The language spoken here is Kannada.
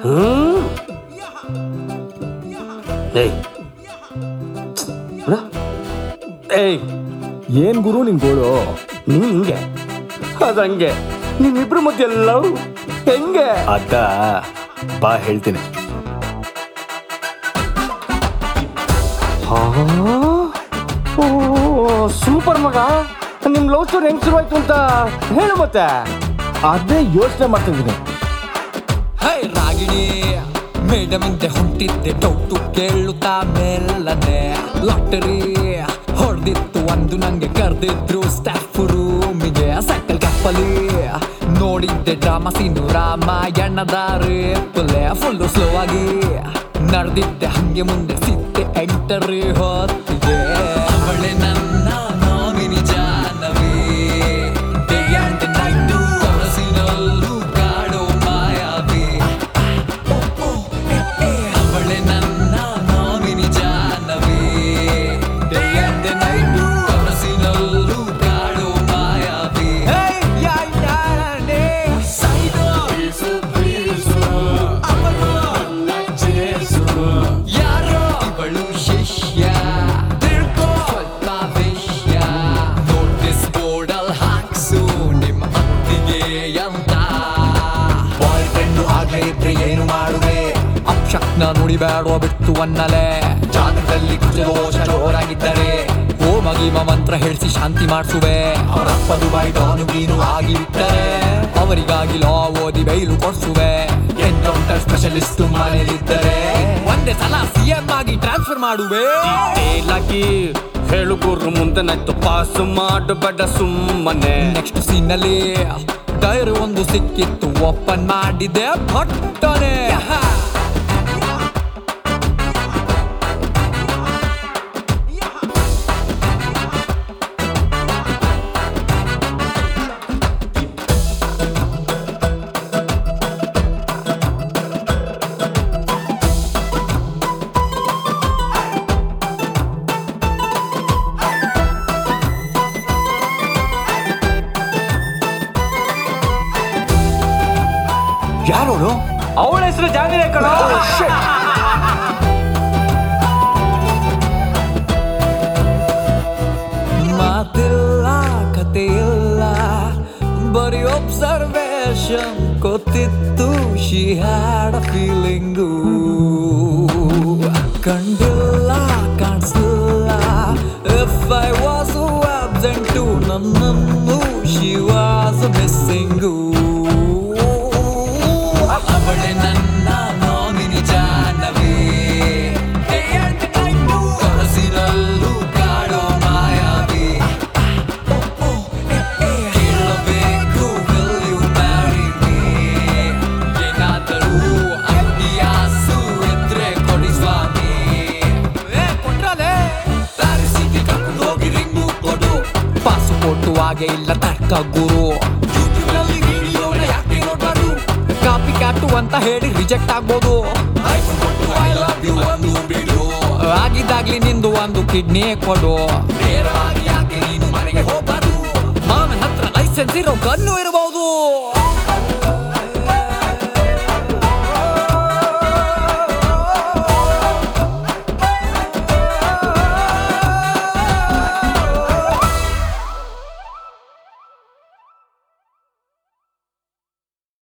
ಹ್ಮ್ ಏಯ್ ಬಿಡ. ಏಯ್ ಏನ್ ಗುರು ನಿನ್ ಗೋಳು ನೀನ್ ಹಿಂಗೆ ಅದಂಗೆ ನಿಮ್ಮಿಬ್ರು ಮಧ್ಯೆ ಲವ್ ಹೆಂಗೆ ಅದ ಬಾ ಹೇಳ್ತೀನಿ ಹಾ? ಓ ಸೂಪರ್ ಮಗ ನಿಮ್ ಲವ್ ಸ್ಟೋರಿ ಹೆಂಗ್ ಶುರುವಾಯ್ತು ಅಂತ ಹೇಳು ಮತ್ತೆ ಅದೇ ಯೋಚನೆ ಮಾಡ್ತಿದ್ದೀನಿ ಹೈ ರಾಗಿಣಿ ಮೇಡಮ್ ಹಿಂದೆ ಹೊಂಟಿದ್ದೆ ಡೌಟು ಕೇಳುತ್ತಾ ಮೇಲನೆ ಲಾಟರಿ ಹೊಡೆದಿತ್ತು ಒಂದು ನಂಗೆ ಕರೆದಿದ್ರು ಸ್ಟಾಫ್ ರೂಮಿಗೆ ಸೈಕಲ್ ಕಪ್ಪಲಿ ನೋಡಿದ್ದೆ ಡ್ರಾಮಾ ಸೀನು ರಾಮಾಯಣದ ರೇಪಲೆ ಫುಲ್ಲು ಸ್ಲೋ ಆಗಿ ನಡೆದಿದ್ದೆ ಹಂಗೆ ಮುಂದೆ ಸಿತ್ತೆ ಎಂಟರಿ ಹೊತ್ತಿಗೆ ಅವಳೆ ನನ್ನ nominee Jahnavi day and night ಕನಸಿನಲ್ಲೂ ಕಾಡೋ ಮಾಯಾವಿ ಅವಳೆ ನನ್ನ nominee Jahnavi day and night ಕನಸಿನಲ್ಲೂ ಕಾಡೋ ಮಾಯಾವಿ ಯಾರೋ ಇವಳು ಶಿಷ್ಯ ತಿಳ್ಕೋ ಸ್ವಲ್ಪ ವಿಷಯ ನೋಟಿಸ್ ಬೋರ್ಡಲ್ ಹಾಕ್ಸು ನಿಮ್ಮ ಅತ್ತಿಗೆ ಅಂತ ಬಾಯ್ ಫ್ರೆಂಡ್ ಆಗ್ಲೇ ಇದ್ರೆ ಏನು ಮಾಡುವೆ ಅಕ್ಷಕ್ನ ನುಡಿಬೇಡೋ ಬಿಟ್ಟು ಅನ್ನಲೆ ಜಾಗದಲ್ಲಿ ಕುಜದೋಷ ಜೋರಾಗಿದ್ದರೆ ಓ ಮಗಿಮ ಮಂತ್ರ ಹೇಳಿಸಿ ಶಾಂತಿ ಮಾಡಿಸುವೆ ಅವರಪ್ಪ ದುಬೈ ಡಾನು ಗೀನು ಆಗಿ ಬಿಟ್ಟರೆ ಅವರಿಗಾಗಿ ಲಾ ಓದಿ ಬೈಲು ಕೊಡ್ಸುವೆ ಎನ್ಕೌಂಟರ್ ಸ್ಪೆಷಲಿಸ್ಟ್ ಮನೇಲಿದ್ದರೆ ಒಂದೇ ಸಲ ಸಿ ಎಂ ಆಗಿ ಟ್ರಾನ್ಸ್ಫರ್ ಮಾಡುವೆ ಡೀಟೇಲಾಗಿ ಹೇಳು ಗುರು ಮುಂದೆ ನೈತು ಪಾಸ್ ಮಾಡಬೇಡ ಸುಮ್ಮನೆ ನೆಕ್ಸ್ಟ್ ಸೀನಲ್ಲಿ ಟೈರ್ ಒಂದು ಸಿಕ್ಕಿತ್ತು ಓಪನ್ ಮಾಡಿದೆ ಪಟ್ಟನೆ ಯಾರೋಳು ಅವಳ ಹೆಸರು ಜಾಂಗಿರಿ ಕಣ ಮಾತಿಲ್ಲ ಕತೆ ಇಲ್ಲ ಬರೀ ಒಬ್ಸರ್ವೇಷನ್ ಗೊತ್ತಿತ್ತು ಶಿ ಹ್ಯಾಡ್ ಅ ಫೀಲಿಂಗು ಕಂಡಿಲ್ಲ ಕಾಣಿಸಿಲ್ಲ ಇಫ್ ಐ ವಾಸ್ ಆಬ್ಸೆಂಟು ನನ್ನನ್ನು ಶಿ ವಾಸ್ ಮಿಸ್ಸಿಂಗು ಅವಳೆ ನನ್ನ ನಾಮಿನಿ ಜಾನವಿ ಕನಸಿನಲ್ಲೂ ಕಾಡೋ ಮಾಯಾವಿ ಕೇಳಬೇಕು will you marry me? ಏನಾದರೂ ಐಡಿಯಾಸು ಇದ್ರೆ ಕೊಡಿ ಸ್ವಾಮಿ ಪ್ಯಾರಿಸಿಗೆ ಕರ್ಕೊಂಡು ಹೋಗಿ ರಿಂಗು ಕೊಡು ಪಾಸ್ಪೋರ್ಟು ಹಾಗೆ ಇಲ್ಲ ತರ್ಕ ಗುರು ಯೂಟ್ಯೂಬ್ನಲ್ಲಿ ವಿಡಿಯೋನ ಯಾಕೆ ನೋಡ್ಬಾರ್ದು ಕಾಪಿ ಕ್ಯಾಟು ಅಂತ ಹೇಳಿ ರಿಜೆಕ್ಟ್ ಆಗ್ಬೋದು ಐ ಲವ್ ಯು ಒಂದು ಬಿಡು ಆಗಿದ್ದಾಗ್ಲಿ ನಿಂದು ಒಂದು ಕಿಡ್ನಿ ಕೊಡು ನೇರವಾಗಿ ಯಾಕೆ ನೀನು ಮನೆಗೆ ಹೋಗ್ಬಾರ್ದು ಮಾವನ ಹತ್ರ ಲೈಸೆನ್ಸ್ ಇರೋ ಗನ್ನು